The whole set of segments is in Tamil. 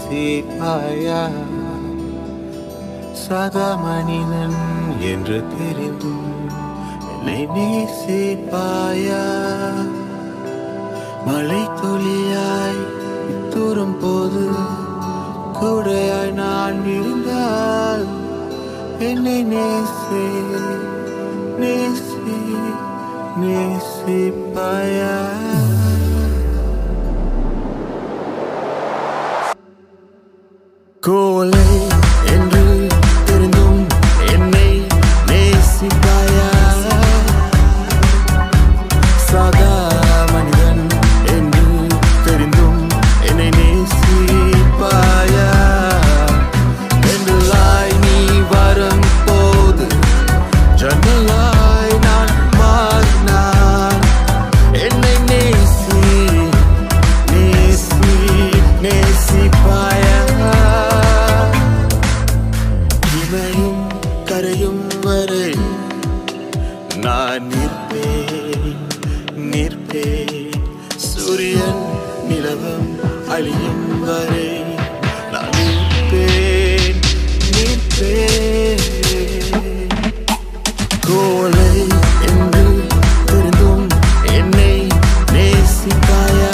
நேசிப்பாயா சதா மனிதன் என்று தெரிந்தும் என்னை நேசிப்பாயா மழை துளியாய் தூரும் போது கூடையாய் நான் இருந்தால் என்னை நேசி நேசி நேசிப்பாயா கோலை என்று தெரிந்தும் என்னை நேசிப்பாயா சதா மனிதன் என்று தெரிந்தும் என்னை நேசிப்பாயா என்றலாய் நீ வரும் போது ஜன்னலாய் நான் மாறினான் என்னை நேசி நேசி நேசிப்பாயா இமையும் கரையும் வரை நான் நிற்பேன் நிற்பேன் சூரியன் நிலவம் அழியும் வரை நான் நிற்பேன் நிற்பேன் கோலை என்று தெரிந்தும் என்னை நேசிப்பாயா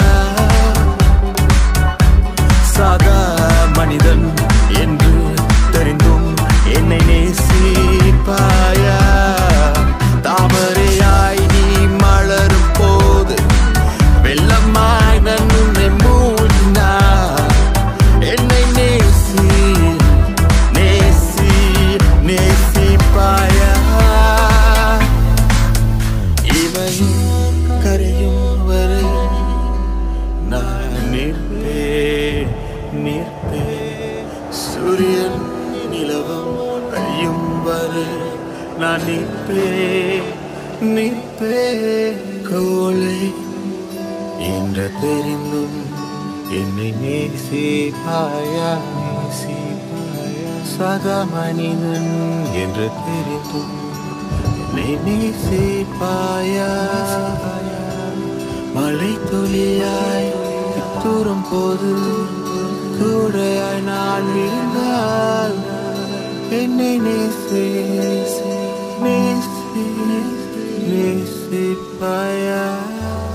சாதா மனிதன் என்று தெரிந்தும் என்னை நேசிப்பாயா தாமரையாய் நீ மலரும் போது வெள்ளமாய் நான் உன்னை மூடினார் என்னை நேசி நேசி நேசிப்பாயா இமையும் கரையும் வரை நான் நிற்பேன் நிற்பேன் சூரியன் நிலவும் அழியும் வரை நான் நிற்பேன் நிற்பேன் கோலை என்று தெரிந்தும் என்னை நேசிப்பாயா நேசிப்பாயா சதா மனிதன் என்று தெரிந்தும் என்னை நேசிப்பாயா மழை துளியாய் தூரும் போது கூடையாய் நான் விழுந்தால் என்னை நேசி நேசி நேசிப்பாயா